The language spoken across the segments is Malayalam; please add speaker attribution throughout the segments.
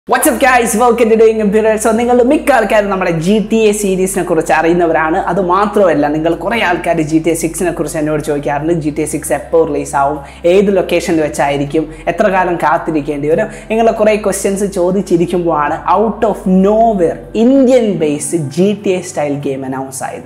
Speaker 1: WhatsApp guys welcome to doing computer so നിങ്ങൾ മിക്ക ആൾക്കാരും നമ്മുടെ ജി ടി എ സീരീസിനെ കുറിച്ച് അറിയുന്നവരാണ് അത് മാത്രമല്ല നിങ്ങൾ കുറേ ആൾക്കാർ ജി ടി എ സിക്സിനെ കുറിച്ച് എന്നോട് ചോദിക്കാറുണ്ട് ജി ടി എ സിക്സ് എപ്പോൾ റിലീസ് ആവും ഏത് ലൊക്കേഷനിൽ വെച്ചായിരിക്കും എത്ര കാലം കാത്തിരിക്കേണ്ടി വരും നിങ്ങളെ കുറേ ക്വസ്റ്റ്യൻസ് ചോദിച്ചിരിക്കുമ്പോഴാണ് out of nowhere Indian based G T A style game announce ആയത്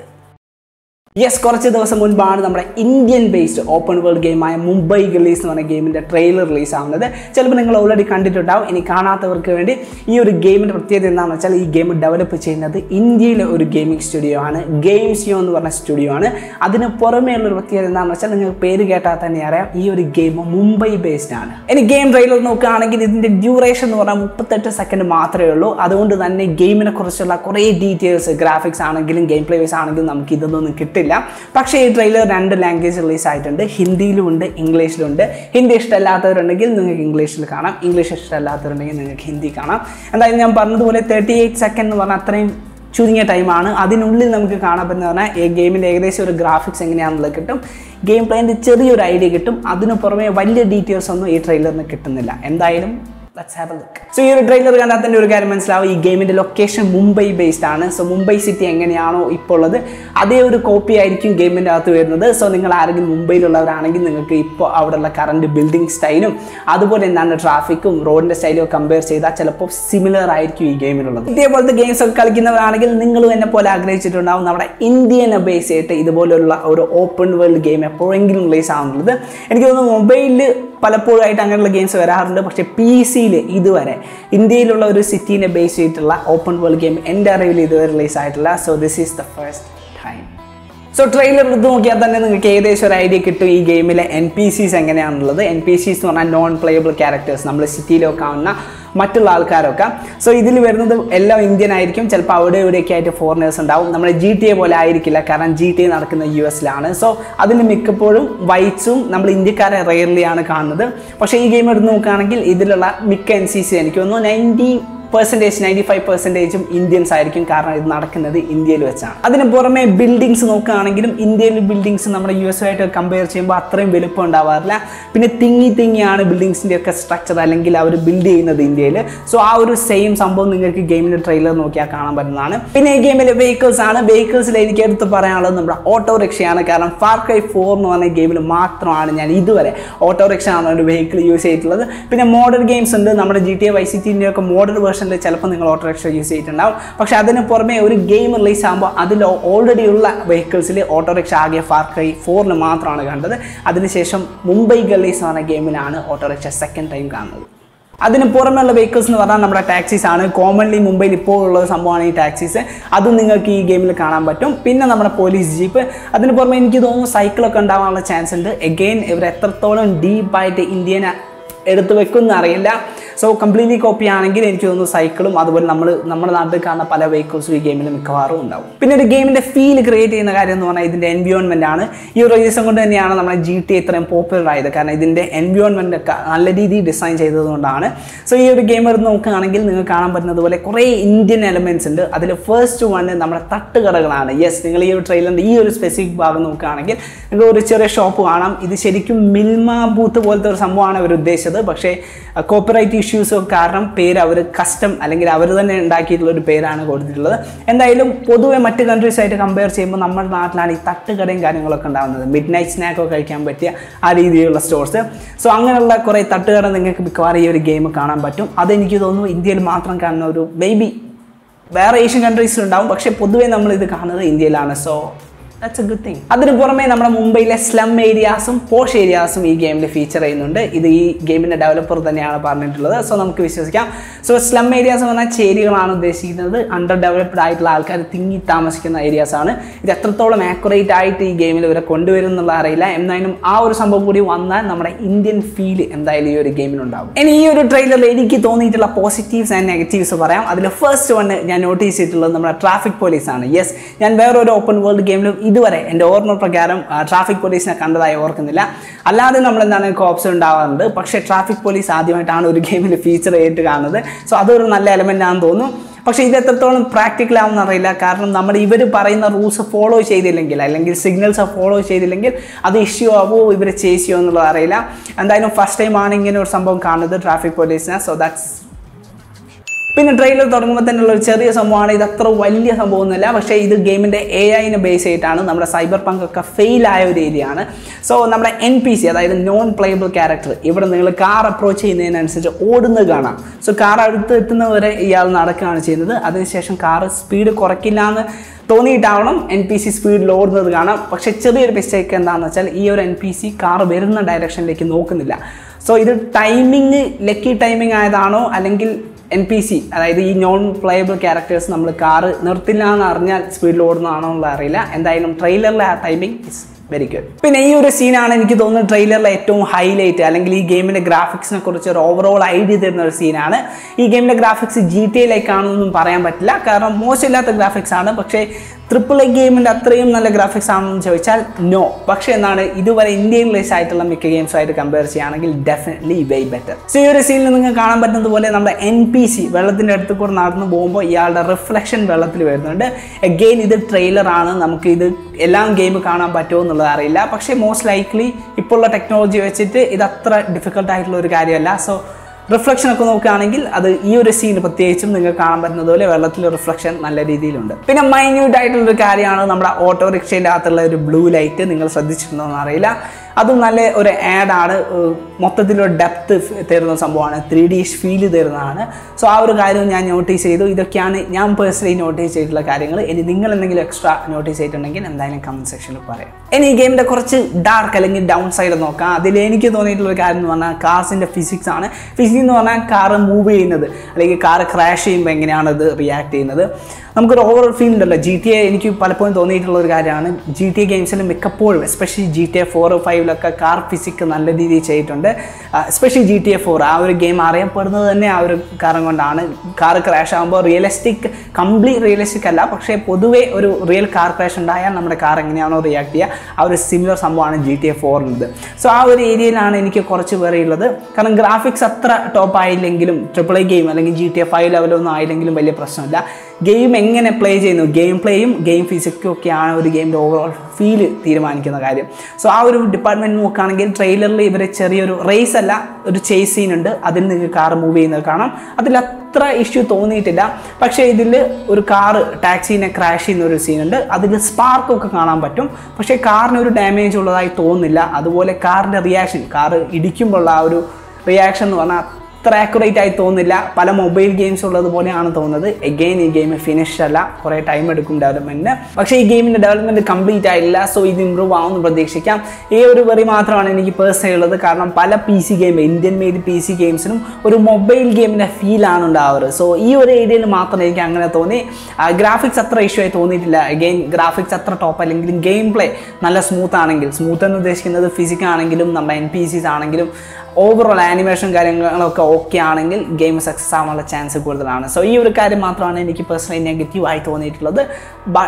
Speaker 1: യെസ് കുറച്ച് ദിവസം മുൻപാണ് നമ്മുടെ ഇന്ത്യൻ ബേസ്ഡ് ഓപ്പൺ വേൾഡ് ഗെയിമായ മുംബൈ ഗലീസ് എന്ന് പറഞ്ഞ ഗെയിമിൻ്റെ ട്രെയിലർ റിലീസ് ആവുന്നത് ചിലപ്പോൾ നിങ്ങൾ ഓൾറെഡി കണ്ടിട്ടുണ്ടാവും ഇനി കാണാത്തവർക്ക് വേണ്ടി ഈ ഒരു ഗെയിമിൻ്റെ പ്രത്യേകത എന്താണെന്ന് വെച്ചാൽ ഈ ഗെയിം ഡെവലപ്പ് ചെയ്യുന്നത് ഇന്ത്യയിലെ ഒരു ഗെയിമിംഗ് സ്റ്റുഡിയോ ആണ് ഗെയിംസിയോ എന്ന് പറഞ്ഞ സ്റ്റുഡിയോ ആണ് അതിന് പുറമേ ഉള്ള ഒരു പ്രത്യേകത എന്താണെന്ന് വെച്ചാൽ നിങ്ങൾക്ക് പേര് കേട്ടാൽ തന്നെ അറിയാം ഈ ഒരു ഗെയിം മുംബൈ ബേസ്ഡ് ആണ് ഇനി ഗെയിം ട്രെയിലർ നോക്കുകയാണെങ്കിൽ ഇതിൻ്റെ ഡ്യൂറേഷൻ എന്ന് പറഞ്ഞാൽ മുപ്പത്തെട്ട് സെക്കൻഡ് മാത്രമേ ഉള്ളൂ അതുകൊണ്ട് തന്നെ ഗെയിമിനെ കുറിച്ചുള്ള കുറേ ഡീറ്റെയിൽസ് ഗ്രാഫിക്സ് ആണെങ്കിലും ഗെയിം പ്ലേസ് ആണെങ്കിലും നമുക്ക് ഇതൊന്നും കിട്ടില്ല പക്ഷേ ഈ ട്രെയിലർ രണ്ട് ലാംഗ്വേജ് റിലീസ് ആയിട്ടുണ്ട് ഹിന്ദിയിലും ഉണ്ട് ഇംഗ്ലീഷിലും ഉണ്ട് ഹിന്ദി ഇഷ്ടമല്ലാത്തവരുണ്ടെങ്കിൽ നിങ്ങൾക്ക് ഇംഗ്ലീഷിൽ കാണാം ഇംഗ്ലീഷ് ഇഷ്ടമല്ലാത്തവരുണ്ടെങ്കിൽ നിങ്ങൾക്ക് ഹിന്ദി കാണാം എന്തായാലും ഞാൻ പറഞ്ഞതുപോലെ തേർട്ടി എയ്റ്റ് സെക്കൻഡ് എന്ന് പറഞ്ഞാൽ അത്രയും ചുരുങ്ങിയ ടൈമാണ് അതിനുള്ളിൽ നമുക്ക് കാണാൻ പറ്റുന്ന പറഞ്ഞാൽ ഈ ഗെയിമിൻ്റെ ഏകദേശം ഒരു ഗ്രാഫിക്സ് എങ്ങനെയാണെന്നുള്ളത് കിട്ടും ഗെയിം പ്ലേൻ്റെ ചെറിയൊരു ഐഡിയ കിട്ടും അതിന് പുറമെ വലിയ ഡീറ്റെയിൽസ് ഒന്നും ഈ ട്രെയിലറിന് കിട്ടുന്നില്ല എന്തായാലും let's have a look so ഈ ഒരു ട്രെയിലർ കണ്ടാൽ തന്നെ ഒരു കാര്യം മനസ്സിലാവും ഈ ഗെയിമിൻ്റെ ലൊക്കേഷൻ മുംബൈ ബേസ്ഡ് ആണ് സോ മുംബൈ സിറ്റി എങ്ങനെയാണോ ഇപ്പോൾ ഉള്ളത് അതേ ഒരു കോപ്പി ആയിരിക്കും ഗെയിമിൻ്റെ അകത്ത് വരുന്നത് സോ നിങ്ങൾ ആരെങ്കിലും മുംബൈയിലുള്ളവരാണെങ്കിൽ നിങ്ങൾക്ക് ഇപ്പോൾ അവിടെയുള്ള കറണ്ട് ബിൽഡിംഗ് സ്റ്റൈലും അതുപോലെ എന്താണ് ട്രാഫിക്കും റോഡിൻ്റെ സ്റ്റൈലും കമ്പയർ ചെയ്താൽ ചിലപ്പോൾ സിമിലർ ആയിരിക്കും ഈ ഗെയിമിലുള്ളത് ഇതേപോലത്തെ ഗെയിംസ് ഒക്കെ കളിക്കുന്നവരാണെങ്കിൽ നിങ്ങളും എന്നെ പോലെ ആഗ്രഹിച്ചിട്ടുണ്ടാവും നമ്മുടെ ഇന്ത്യനെ ബേസ് ചെയ്തിട്ട് ഇതുപോലുള്ള ഒരു ഓപ്പൺ വേൾഡ് ഗെയിം എപ്പോഴെങ്കിലും റിലീസ് ആവുന്നുള്ളത് എനിക്ക് തോന്നുന്നു മൊബൈലിൽ പലപ്പോഴായിട്ട് അങ്ങനെയുള്ള ഗെയിംസ് വരാറുണ്ട് പക്ഷേ പി സിയിൽ ഇതുവരെ ഇന്ത്യയിലുള്ള ഒരു സിറ്റീനെ ബേസ് ചെയ്തിട്ടുള്ള ഓപ്പൺ വേൾഡ് ഗെയിം എൻ്റെ അറിവിൽ ഇതുവരെ റിലീസ് ആയിട്ടില്ല so this is the first time so trailer എടുത്ത് നോക്കിയാൽ തന്നെ നിങ്ങൾക്ക് ഏകദേശം ഒരു ഐഡിയ കിട്ടും ഈ ഗെയിമിലെ എൻ പി സീസ് എങ്ങനെയാണുള്ളത് എൻ പി സീസ് എന്ന് പറഞ്ഞാൽ നോൺ പ്ലേയബിൾ ക്യാരക്ടേഴ്സ് നമ്മൾ സിറ്റിയിലൊക്കെ കാണുന്ന മറ്റുള്ള ആൾക്കാരൊക്കെ സോ ഇതിൽ വരുന്നത് എല്ലാം ഇന്ത്യൻ ആയിരിക്കും ചിലപ്പോൾ അവിടെ ഇവിടെയൊക്കെ ആയിട്ട് ഫോറിനേഴ്സ് ഉണ്ടാവും നമ്മുടെ ജി ടി എ പോലെ ആയിരിക്കില്ല കാരണം ജി ടി എ നടക്കുന്ന യു എസിലാണ് സോ അതിൽ മിക്കപ്പോഴും വൈറ്റ്സും നമ്മൾ ഇന്ത്യക്കാരെ റെയർലി ആണ് കാണുന്നത് പക്ഷേ ഈ ഗെയിം എടുത്ത് നോക്കുകയാണെങ്കിൽ ഇതിലുള്ള മിക്ക എൻ സി സി എനിക്ക് തോന്നുന്നു നയൻറ്റി പെർസെൻറ്റേജ് നയൻറ്റി ഫൈവ് പെർസെൻറ്റേജും ഇന്ത്യൻസ് ആയിരിക്കും കാരണം ഇത് നടക്കുന്നത് ഇന്ത്യയിൽ വെച്ചാണ് അതിന് പുറമെ ബിൽഡിങ്സ് നോക്കുകയാണെങ്കിലും ഇന്ത്യയിലെ ബിൽഡിങ്സ് നമ്മുടെ യു എസ് ആയിട്ട് കമ്പയർ ചെയ്യുമ്പോൾ അത്രയും വലുപ്പം ഉണ്ടാവാറില്ല പിന്നെ തിങ്ങി തിങ്ങിയാണ് ബിൽഡിങ്സിൻ്റെ ഒക്കെ സ്ട്രക്ചർ അല്ലെങ്കിൽ അവർ ബിൽഡ് ചെയ്യുന്നത് ഇന്ത്യയിൽ സോ ആ ഒരു സെയിം സംഭവം നിങ്ങൾക്ക് ഗെയിമിൻ്റെ ട്രെയിലർ നോക്കിയാൽ കാണാൻ പറ്റുന്നതാണ് പിന്നെ ഈ ഗെയിമിലെ വെഹിക്കിൾസ് ആണ് വെഹിക്കിൾസിൽ എനിക്ക് എടുത്ത് പറയാനുള്ളത് നമ്മുടെ ഓട്ടോറിക്ഷയാണ് കാരണം ഫാർ കൈ ഫോർ എന്ന് പറഞ്ഞ ഗെയിമിൽ മാത്രമാണ് ഞാൻ ഇതുവരെ ഓട്ടോറിക്ഷ ആണ് ഒരു വെഹിക്കിൾ യൂസ് ചെയ്തിട്ടുള്ളത് പിന്നെ മോഡൽ ഗെയിംസ് ഉണ്ട് നമ്മുടെ ജി ടി എ വൈ സി ടിൻ്റെ ഒക്കെ മോഡൽ വേർഷനിൽ ചിലപ്പോൾ നിങ്ങൾ ഓട്ടോറിക്ഷ യൂസ് ചെയ്തിട്ടുണ്ടാവും പക്ഷേ അതിന് പുറമെ ഒരു ഗെയിം റിലീസ് ആകുമ്പോൾ അതിൽ ഓൾറെഡി ഉള്ള വെഹിക്കിൾസിൽ ഓട്ടോറിക്ഷ ആകെ ഫാർ കൈ ഫോറിന് മാത്രമാണ് കണ്ടത് അതിനുശേഷം മുംബൈ ഗള്ളീസ് എന്ന് പറഞ്ഞ ഗെയിമിലാണ് ഓട്ടോറിക്ഷ സെക്കൻഡ് ടൈം കാണുന്നത് അതിന് പുറമെയുള്ള വെഹിക്കിൾസ് എന്ന് പറഞ്ഞാൽ നമ്മുടെ ടാക്സീസ് ആണ് കോമൺലി മുംബൈയിൽ ഇപ്പോൾ ഉള്ള സംഭവമാണ് ഈ ടാക്സീസ് അതും നിങ്ങൾക്ക് ഈ ഗെയിമിൽ കാണാൻ പറ്റും പിന്നെ നമ്മുടെ പോലീസ് ജീപ്പ് അതിന് പുറമെ എനിക്ക് തോന്നുന്നു സൈക്കിളൊക്കെ ഉണ്ടാവാനുള്ള ചാൻസ് ഉണ്ട് എഗെയിൻ ഇവർ എത്രത്തോളം ഡീപ്പായിട്ട് ഇന്ത്യനെ എടുത്തു വെക്കുമെന്ന് അറിയില്ല സോ കംപ്ലീറ്റ്ലി കോപ്പി ആണെങ്കിൽ എനിക്ക് തോന്നുന്നു സൈക്കിളും അതുപോലെ നമ്മൾ നമ്മുടെ നാട്ടിൽ കാണുന്ന പല വെഹിക്കിൾസും ഈ ഗെയിമിൽ മിക്കവാറും ഉണ്ടാവും പിന്നെ ഒരു ഗെയിമിൻ്റെ ഫീൽ ക്രിയേറ്റ് ചെയ്യുന്ന കാര്യം എന്ന് പറഞ്ഞാൽ ഇതിൻ്റെ എൻവിയോൺമെൻ്റ് ആണ് ഈ ഒരു റീസൺ കൊണ്ട് തന്നെയാണ് നമ്മുടെ ജി ടി ഇത്രയും പോപ്പുലർ ആയത് കാരണം ഇതിൻ്റെ എൻവിയോൺമെൻ്റ് ഒക്കെ നല്ല രീതിയിൽ ഡിസൈൻ ചെയ്തതുകൊണ്ടാണ് സോ ഈ ഒരു ഗെയിം എടുത്ത് നോക്കുകയാണെങ്കിൽ നിങ്ങൾക്ക് കാണാൻ പറ്റുന്നത് പോലെ കുറേ ഇന്ത്യൻ എലമെൻറ്റ്സ് ഉണ്ട് അതിൽ ഫസ്റ്റ് വൺ നമ്മുടെ തട്ടുകടകളാണ് യെസ് നിങ്ങൾ ഈ ഒരു ട്രെയിലറിൻ്റെ ഈ ഒരു സ്പെസിഫിക് ഭാഗം നോക്കുകയാണെങ്കിൽ നിങ്ങൾക്ക് ഒരു ചെറിയ ഷോപ്പ് കാണാം ഇത് ശരിക്കും മിൽമ ബൂത്ത് പോലത്തെ ഒരു സംഭവമാണ് അവർ ഉദ്ദേശിച്ചത് പക്ഷേ കോപ്പറേറ്റ് ഇഷ്യൂസ് കാരണം പേര് അവർ കസ്റ്റം അല്ലെങ്കിൽ അവർ തന്നെ ഉണ്ടാക്കിയിട്ടുള്ള ഒരു പേരാണ് കൊടുത്തിട്ടുള്ളത് എന്തായാലും പൊതുവെ മറ്റ് കൺട്രീസ് ആയിട്ട് കമ്പയർ ചെയ്യുമ്പോൾ നമ്മുടെ നാട്ടിലാണ് ഈ തട്ടുകടയും കാര്യങ്ങളൊക്കെ ഉണ്ടാകുന്നത് മിഡ് നൈറ്റ് സ്നാക്കൊക്കെ കഴിക്കാൻ പറ്റിയ ആ രീതിയിലുള്ള സ്റ്റോർസ് സോ അങ്ങനെയുള്ള കുറേ തട്ടുകട നിങ്ങൾക്ക് മിക്കവാറും ഈ ഒരു ഗെയിം കാണാൻ പറ്റും അതെനിക്ക് തോന്നുന്നു ഇന്ത്യയിൽ മാത്രം കാണുന്ന ഒരു മേ വേറെ ഏഷ്യൻ കൺട്രീസിൽ ഉണ്ടാവും പക്ഷേ പൊതുവേ നമ്മൾ ഇത് കാണുന്നത് ഇന്ത്യയിലാണ് so that's a good thing അതിന് പുറമെ നമ്മുടെ മുംബൈയിലെ സ്ലം ഏരിയാസും പോഷ് ഏരിയാസും ഈ ഗെയിമിൽ ഫീച്ചർ ചെയ്യുന്നുണ്ട് ഇത് ഈ ഗെയിമിൻ്റെ ഡെവലപ്പർ തന്നെയാണ് പറഞ്ഞിട്ടുള്ളത് സോ നമുക്ക് വിശ്വസിക്കാം സോ സ്ലം ഏരിയാസ് എന്ന് പറഞ്ഞാൽ ചേരികളാണ് ഉദ്ദേശിക്കുന്നത് അണ്ടർ ഡെവലപ്ഡ് ആയിട്ടുള്ള ആൾക്കാർ തിങ്ങി താമസിക്കുന്ന ഏരിയാസ് ആണ് ഇത് എത്രത്തോളം ആക്യുറേറ്റ് ആയിട്ട് ഈ ഗെയിമിൽ ഇവരെ കൊണ്ടുവരും എന്നുള്ള അറിയില്ല എന്തായാലും ആ ഒരു സംഭവം കൂടി വന്നാൽ നമ്മുടെ ഇന്ത്യൻ ഫീൽ എന്തായാലും ഈ ഒരു ഗെയിമിനുണ്ടാവും ഇനി ഈ ഒരു ട്രെയിലറിൽ എനിക്ക് തോന്നിയിട്ടുള്ള പോസിറ്റീവ്സ് ആൻഡ് നെഗറ്റീവ്സ് പറയാം അതിൽ ഫസ്റ്റ് വൺ ഞാൻ നോട്ടീസ് ചെയ്തിട്ടുള്ളത് നമ്മുടെ ട്രാഫിക് പോലീസ് ആണ് യെസ് ഞാൻ വേറൊരു ഓപ്പൺ വേൾഡ് ഗെയിമിലും ഇതുവരെ എൻ്റെ ഓർമ്മ പ്രകാരം ട്രാഫിക് പോലീസിനെ കണ്ടതായി ഓർക്കുന്നില്ല അല്ലാതെ നമ്മൾ എന്താണ് കോപ്സ് ഉണ്ടാവാറുണ്ട് പക്ഷേ ട്രാഫിക് പോലീസ് ആദ്യമായിട്ടാണ് ഒരു ഗെയിമിൽ ഫീച്ചർ ആയിട്ട് കാണുന്നത് സോ അതൊരു നല്ല എലമെൻ്റ് ആണെന്ന് തോന്നുന്നു പക്ഷേ ഇത് എത്രത്തോളം പ്രാക്ടിക്കൽ ആവുമെന്ന് അറിയില്ല കാരണം നമ്മൾ ഇവർ പറയുന്ന റൂൾസ് ഫോളോ ചെയ്തില്ലെങ്കിൽ അല്ലെങ്കിൽ സിഗ്നൽസ് ഫോളോ ചെയ്തില്ലെങ്കിൽ അത് ഇഷ്യൂ ആവോ ഇവർ ചേസ് ചെയ്യുമോ എന്നുള്ളത് അറിയില്ല എന്തായാലും ഫസ്റ്റ് ടൈം ആണ് ഇങ്ങനെ ഒരു സംഭവം കാണുന്നത് ട്രാഫിക് പോലീസിനെ സോ ദാറ്റ്സ് പിന്നെ ട്രെയിലർ തുടങ്ങുമ്പോൾ തന്നെയുള്ള ഒരു ചെറിയ സംഭവമാണ് ഇത് അത്ര വലിയ സംഭവമൊന്നുമില്ല പക്ഷേ ഇത് ഗെയിമിൻ്റെ എ ഐനെ ബേസ് ചെയ്തിട്ടാണ് നമ്മുടെ സൈബർ പങ്ക് ഒക്കെ ഫെയിൽ ആയ ഒരു ഏരിയ ആണ് സോ നമ്മുടെ എൻ പി സി അതായത് നോൺ പ്ലേബിൾ ക്യാരക്ടർ ഇവിടെ നിങ്ങൾ കാർ അപ്രോച്ച് ചെയ്യുന്നതിനനുസരിച്ച് ഓടുന്നത് കാണാം സോ കാർ അടുത്ത് എത്തുന്നവരെ ഇയാൾ നടക്കുകയാണ് ചെയ്യുന്നത് അതിനുശേഷം കാർ സ്പീഡ് കുറയ്ക്കില്ല എന്ന് തോന്നിയിട്ടാവണം എൻ പി സി സ്പീഡിൽ ഓടുന്നത് കാണാം പക്ഷേ ചെറിയൊരു മിസ്റ്റേക്ക് എന്താണെന്ന് വെച്ചാൽ ഈ ഒരു എൻ പി സി കാർ വരുന്ന ഡയറക്ഷനിലേക്ക് നോക്കുന്നില്ല സോ ഇത് ടൈമിങ് ലക്കി ടൈമിംഗ് ആയതാണോ അല്ലെങ്കിൽ എൻ പി സി അതായത് ഈ നോൺ പ്ലേയബിൾ ക്യാരക്ടേഴ്സ് നമ്മൾ കാറ് നിർത്തില്ല എന്ന് അറിഞ്ഞാൽ സ്പീഡിൽ ഓടുന്നതാണോ എന്നുള്ള അറിയില്ല എന്തായാലും ട്രെയിലറിലെ ആ ടൈമിംഗ് ഇസ് വെരി ഗുഡ് പിന്നെ ഈ ഒരു സീനാണ് എനിക്ക് തോന്നുന്നത് ട്രെയിലറിലെ ഏറ്റവും ഹൈലൈറ്റ് അല്ലെങ്കിൽ ഈ ഗെയിമിൻ്റെ ഗ്രാഫിക്സിനെ കുറിച്ച് ഒരു ഓവറോൾ ഐഡിയ തരുന്ന ഒരു സീനാണ് ഈ ഗെയിമിൻ്റെ ഗ്രാഫിക്സ് ജി ടി എയിലേക്കാണെന്നൊന്നും പറയാൻ പറ്റില്ല കാരണം മോശമില്ലാത്ത ഗ്രാഫിക്സ് ആണ് പക്ഷേ ട്രിപ്പിൾ എ ഗെയിമിൻ്റെ അത്രയും നല്ല ഗ്രാഫിക്സ് ആണെന്ന് ചോദിച്ചാൽ നോ പക്ഷേ എന്താണ് ഇതുവരെ ഇന്ത്യൻ റിലീസ് ആയിട്ടുള്ള മിക്ക ഗെയിംസുമായിട്ട് കമ്പയർ ചെയ്യുകയാണെങ്കിൽ ഡെഫിനറ്റ്ലി വേ ബെറ്റർ സോ ഈ ഒരു സീനിൽ നിങ്ങൾക്ക് കാണാൻ പറ്റുന്നത് പോലെ നമ്മുടെ എൻ പി സി വെള്ളത്തിൻ്റെ അടുത്ത് കൂടെ നടന്നു പോകുമ്പോൾ ഇയാളുടെ റിഫ്ലക്ഷൻ വെള്ളത്തിൽ വരുന്നുണ്ട് എഗെയിൻ ഇത് ട്രെയിലർ ആണ് നമുക്ക് ഇത് എല്ലാം ഗെയിം കാണാൻ പറ്റുമോ എന്നുള്ളത് അറിയില്ല പക്ഷേ മോസ്റ്റ് ലൈക്ലി ഇപ്പോൾ ഉള്ള ടെക്നോളജി വെച്ചിട്ട് ഇത് അത്ര ഡിഫിക്കൽട്ട് ആയിട്ടുള്ള ഒരു കാര്യമല്ല സോ റിഫ്ലക്ഷൻ ഒക്കെ നോക്കുകയാണെങ്കിൽ അത് ഈ ഒരു സീൻ പ്രത്യേകിച്ചും നിങ്ങൾക്ക് കാണാൻ പറ്റുന്നത് പോലെ വെള്ളത്തിലെ റിഫ്ലക്ഷൻ നല്ല രീതിയിലുണ്ട് പിന്നെ മൈന്യൂട്ട് ആയിട്ടുള്ള ഒരു കാര്യമാണ് നമ്മുടെ ഓട്ടോറിക്ഷയുടെ അകത്തുള്ള ഒരു ബ്ലൂ ലൈറ്റ് നിങ്ങൾ ശ്രദ്ധിച്ചിട്ടുണ്ടോ എന്ന് അറിയില്ല അതും നല്ല ഒരു ആഡാണ് മൊത്തത്തിലൊരു ഡെപ്ത് തരുന്ന സംഭവമാണ് ത്രീ ഡി ഫീൽ തരുന്നതാണ് സോ ആ ഒരു കാര്യം ഞാൻ നോട്ടീസ് ചെയ്തു ഇതൊക്കെയാണ് ഞാൻ പേഴ്സണലി നോട്ടീസ് ചെയ്തിട്ടുള്ള കാര്യങ്ങൾ ഇനി നിങ്ങൾ എന്തെങ്കിലും എക്സ്ട്രാ നോട്ടീസ് ചെയ്തിട്ടുണ്ടെങ്കിൽ എന്തായാലും കമൻറ്റ് സെക്ഷനിൽ പറയാം ഇനി ഈ ഗെയിമിൻ്റെ കുറച്ച് ഡാർക്ക് അല്ലെങ്കിൽ ഡൗൺ സൈഡ് നോക്കാം അതിൽ എനിക്ക് തോന്നിയിട്ടുള്ള ഒരു കാര്യം എന്ന് പറഞ്ഞാൽ കാർസിൻ്റെ ഫിസിക്സ് ആണ് ഫിസിക്സ് എന്ന് പറഞ്ഞാൽ കാറ് മൂവ് ചെയ്യുന്നത് അല്ലെങ്കിൽ കാറ് ക്രാഷ് ചെയ്യുമ്പോൾ എങ്ങനെയാണ് ഇത് റിയാക്ട് ചെയ്യുന്നത് നമുക്കൊരു ഓവറോൾ ഫീൽ ഉണ്ടല്ലോ ജി ടി എ എനിക്ക് പലപ്പോഴും തോന്നിയിട്ടുള്ള ഒരു കാര്യമാണ് ജി ടി എ ഗെയിംസിൽ മിക്കപ്പോഴും especially G T A four ഫൈവിലൊക്കെ കാർ ഫിസിക്സ് നല്ല രീതിയിൽ ചെയ്തിട്ടുണ്ട് especially G T A four ആ ഒരു ഗെയിം അറിയപ്പെടുന്നത് തന്നെ ആ ഒരു കാരണം കൊണ്ടാണ് കാർ ക്രാഷ് ആകുമ്പോൾ റിയലിസ്റ്റിക് കംപ്ലീറ്റ് റിയലിസ്റ്റിക് അല്ല പക്ഷേ പൊതുവേ ഒരു റിയൽ കാർ ക്രാഷ് ഉണ്ടായാൽ നമ്മുടെ കാർ എങ്ങനെയാണോ റിയാക്ട് ചെയ്യുക ആ ഒരു സിമിലർ സംഭവമാണ് ജി ടി എ ഫോറിൻ്റെ സോ ആ ഒരു ഏരിയയിലാണ് എനിക്ക് കുറച്ച് പേരെ ഉള്ളത് കാരണം ഗ്രാഫിക്സ് അത്ര ടോപ്പ് ആയില്ലെങ്കിലും ട്രിപ്പിൾ എ ഗെയിം അല്ലെങ്കിൽ ജി ടി എ ഫൈവ് ലെവലൊന്നും ആയില്ലെങ്കിലും വലിയ പ്രശ്നമില്ല ഗെയിം എങ്ങനെ പ്ലേ ചെയ്യുന്നു ഗെയിം പ്ലേയും ഗെയിം ഫിസിക്കും ഒക്കെയാണ് ഒരു ഗെയിമിൻ്റെ ഓവറോൾ ഫീല് തീരുമാനിക്കുന്ന കാര്യം സോ ആ ഒരു ഡിപ്പാർട്ട്മെൻറ്റ് നോക്കുകയാണെങ്കിൽ ട്രെയിലറിൽ ഇവർ ചെറിയൊരു റേസ് അല്ല ഒരു ചേസ് സീൻ ഉണ്ട് അതിൽ നിങ്ങൾക്ക് കാർ മൂവ് ചെയ്യുന്നത് കാണാം അതിൽ അത്ര ഇഷ്യൂ തോന്നിയിട്ടില്ല പക്ഷേ ഇതിൽ ഒരു കാറ് ടാക്സീനെ ക്രാഷ് ചെയ്യുന്ന ഒരു സീനുണ്ട് അതിൽ സ്പാർക്കൊക്കെ കാണാൻ പറ്റും പക്ഷേ കാറിന് ഒരു ഡാമേജ് ഉള്ളതായി തോന്നുന്നില്ല അതുപോലെ കാറിൻ്റെ റിയാക്ഷൻ കാറ് ഇടിക്കുമ്പോഴുള്ള ആ ഒരു റിയാക്ഷൻ എന്ന് പറഞ്ഞാൽ അത്ര ആക്യുറേറ്റ് ആയി തോന്നുന്നില്ല പല മൊബൈൽ ഗെയിംസ് ഉള്ളത് പോലെയാണ് തോന്നുന്നത് എഗെയിൻ ഈ ഗെയിം ഫിനിഷ് അല്ല കുറേ ടൈം എടുക്കും ഡെവലപ്മെൻറ്റിന് പക്ഷേ ഈ ഗെയിമിൻ്റെ ഡെവലപ്മെൻറ്റ് കംപ്ലീറ്റ് ആയില്ല സോ ഇത് ഇമ്പ്രൂവ് ആവുമെന്ന് പ്രതീക്ഷിക്കാം ഈ ഒരു വെറി മാത്രമാണ് എനിക്ക് പേഴ്സണലി ഉള്ളത് കാരണം പല P C game Indian made P C ഗെയിംസിനും ഒരു മൊബൈൽ ഗെയിമിൻ്റെ ഫീലാണ് ഉണ്ടാവാറ് സോ ഈ ഒരു ഏരിയയിൽ മാത്രം എനിക്ക് അങ്ങനെ തോന്നി ഗ്രാഫിക്സ് അത്ര ഇഷ്യൂ ആയി തോന്നിയിട്ടില്ല അഗെയിൻ ഗ്രാഫിക്സ് അത്ര ടോപ്പ് അല്ലെങ്കിലും ഗെയിം പ്ലേ നല്ല സ്മൂത്ത് ആണെങ്കിൽ സ്മൂത്ത് എന്ന് ഉദ്ദേശിക്കുന്നത് ഫിസിക് ആണെങ്കിലും നമ്മുടെ എൻ പി സിസ് ആണെങ്കിലും ഓവറോൾ ആനിമേഷൻ കാര്യങ്ങളൊക്കെ ഓക്കെ ആണെങ്കിൽ ഗെയിം സക്സസ് ആവാനുള്ള ചാൻസ് കൂടുതലാണ് സോ ഈ ഒരു കാര്യം മാത്രമാണ് എനിക്ക് പേഴ്സണലി നെഗറ്റീവായി തോന്നിയിട്ടുള്ളത് ബട്ട്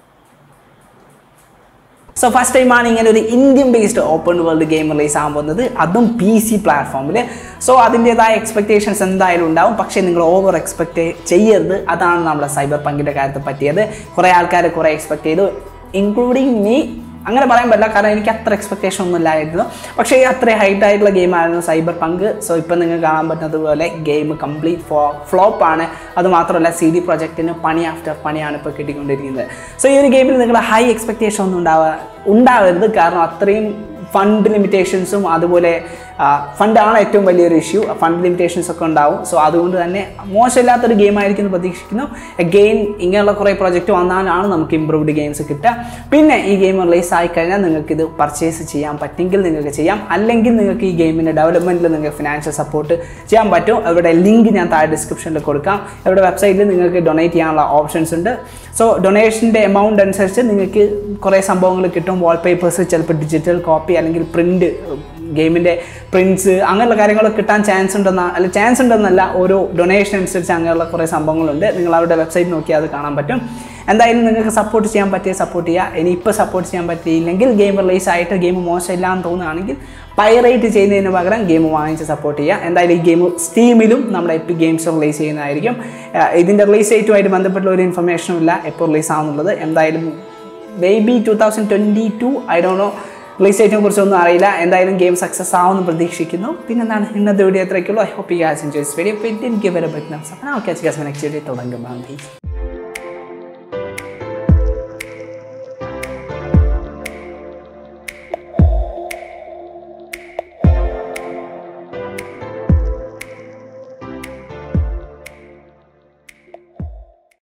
Speaker 1: സോ ഫസ്റ്റ് ടൈമാണ് ഇങ്ങനെ ഒരു Indian based open world game release ആകാൻ പോകുന്നത് അതും പി സി പ്ലാറ്റ്ഫോമിൽ സോ അതിൻ്റേതായ എക്സ്പെക്റ്റേഷൻസ് എന്തായാലും ഉണ്ടാവും പക്ഷേ നിങ്ങൾ ഓവർ എക്സ്പെക്റ്റ് ചെയ്യരുത് അതാണ് നമ്മുടെ സൈബർ പങ്കിൻ്റെ കാര്യത്തിൽ പറ്റിയത് കുറേ ആൾക്കാർ കുറേ എക്സ്പെക്ട് ചെയ്തു ഇൻക്ലൂഡിങ് മീ അങ്ങനെ പറയാൻ പറ്റില്ല കാരണം എനിക്ക് അത്ര എക്സ്പെക്ടേഷൻ ഒന്നും ഇല്ലായിരുന്നു പക്ഷേ അത്ര ഹൈറ്റ് ആയിട്ടുള്ള ഗെയിമായിരുന്നു സൈബർ പങ്ക് സോ ഇപ്പം നിങ്ങൾക്ക് കാണാൻ പറ്റുന്നത് പോലെ ഗെയിം കംപ്ലീറ്റ് ഫോ ഫ്ലോപ്പ് ആണ് അത് മാത്രമല്ല സി ഡി പ്രൊജക്റ്റിന് പണി ആഫ്റ്റർ പണിയാണ് ഇപ്പോൾ കിട്ടിക്കൊണ്ടിരിക്കുന്നത് സോ ഈ ഒരു ഗെയിമിൽ നിങ്ങൾ ഹൈ എക്സ്പെക്ടേഷൻ ഒന്നും ഉണ്ടാവുക ഉണ്ടാവരുത് കാരണം അത്രയും ഫണ്ട് ലിമിറ്റേഷൻസും അതുപോലെ ഫണ്ടാണ് ഏറ്റവും വലിയൊരു ഇഷ്യൂ ഫണ്ട് ലിമിറ്റേഷൻസ് ഒക്കെ ഉണ്ടാവും സോ അതുകൊണ്ട് തന്നെ മോശമില്ലാത്തൊരു ഗെയിം ആയിരിക്കും എന്ന് പ്രതീക്ഷിക്കുന്നു ഗെയിം ഇങ്ങനെയുള്ള കുറേ പ്രൊജക്റ്റ് വന്നാലാണ് നമുക്ക് ഇമ്പ്രൂവ്ഡ് ഗെയിംസ് കിട്ടുക പിന്നെ ഈ ഗെയിം റിലീസ് ആയി കഴിഞ്ഞാൽ നിങ്ങൾക്ക് ഇത് പർച്ചേസ് ചെയ്യാൻ പറ്റുമെങ്കിൽ നിങ്ങൾക്ക് ചെയ്യാം അല്ലെങ്കിൽ നിങ്ങൾക്ക് ഈ ഗെയിമിൻ്റെ ഡെവലപ്മെൻറ്റിൽ നിങ്ങൾക്ക് ഫിനാൻഷ്യൽ സപ്പോർട്ട് ചെയ്യാൻ പറ്റും അവരുടെ ലിങ്ക് ഞാൻ താഴെ ഡിസ്ക്രിപ്ഷനിൽ കൊടുക്കാം അവരുടെ വെബ്സൈറ്റിൽ നിങ്ങൾക്ക് ഡൊണേറ്റ് ചെയ്യാനുള്ള ഓപ്ഷൻസ് ഉണ്ട് സോ ഡൊണേഷൻ്റെ എമൗണ്ട് അനുസരിച്ച് നിങ്ങൾക്ക് കുറേ സംഭവങ്ങൾ കിട്ടും വാൾപേപ്പേഴ്സ് ചിലപ്പോൾ ഡിജിറ്റൽ കോപ്പി അല്ലെങ്കിൽ പ്രിൻറ്റ് ഗെയിമിൻ്റെ പ്രിൻസ് അങ്ങനെയുള്ള കാര്യങ്ങളൊക്കെ കിട്ടാൻ ചാൻസ് ഉണ്ടെന്ന അല്ല ചാൻസ് ഉണ്ടെന്നല്ല ഓരോ ഡൊണേഷൻ അനുസരിച്ച് അങ്ങനെയുള്ള കുറേ സംഭവങ്ങളുണ്ട് നിങ്ങൾ അവരുടെ വെബ്സൈറ്റ് നോക്കിയാൽ അത് കാണാൻ പറ്റും എന്തായാലും നിങ്ങൾക്ക് സപ്പോർട്ട് ചെയ്യാൻ പറ്റിയ സപ്പോർട്ട് ചെയ്യുക ഇനി ഇപ്പോൾ സപ്പോർട്ട് ചെയ്യാൻ പറ്റിയില്ലെങ്കിൽ ഗെയിം റിലീസ് ആയിട്ട് ഗെയിം മോശമില്ല എന്ന് തോന്നുകയാണെങ്കിൽ പൈറേറ്റ് ചെയ്യുന്നതിന് പകരം ഗെയിം വാങ്ങിച്ച് സപ്പോർട്ട് ചെയ്യുക എന്തായാലും ഈ ഗെയിം സ്റ്റീമിലും നമ്മുടെ എപ്പിക് ഗെയിംസ് റിലീസ് ചെയ്യുന്നതായിരിക്കും ഇതിൻ്റെ റിലീസ് ഡേറ്റുമായിട്ട് ബന്ധപ്പെട്ടുള്ള ഒരു ഇൻഫർമേഷനും ഇല്ല എപ്പോൾ റിലീസ് ആവുന്നുള്ളത് എന്തായാലും maybe two thousand twenty two I dunno release ഡേറ്റിനെ കുറിച്ചൊന്നും അറിയില്ല എന്തായാലും ഗെയിം സക്സസ് ആവുമെന്ന് പ്രതീക്ഷിക്കുന്നു പിന്നെ എന്താണ് ഇന്നത്തെ വീഡിയോ എത്രയ്ക്കുള്ളൂ I hope you has enjoys video പിന്നെ എനിക്ക് വരെ പറ്റുന്ന ഓക്കെ നെക്സ്റ്റ് വീഡിയോ തുടങ്ങുമ്പോൾ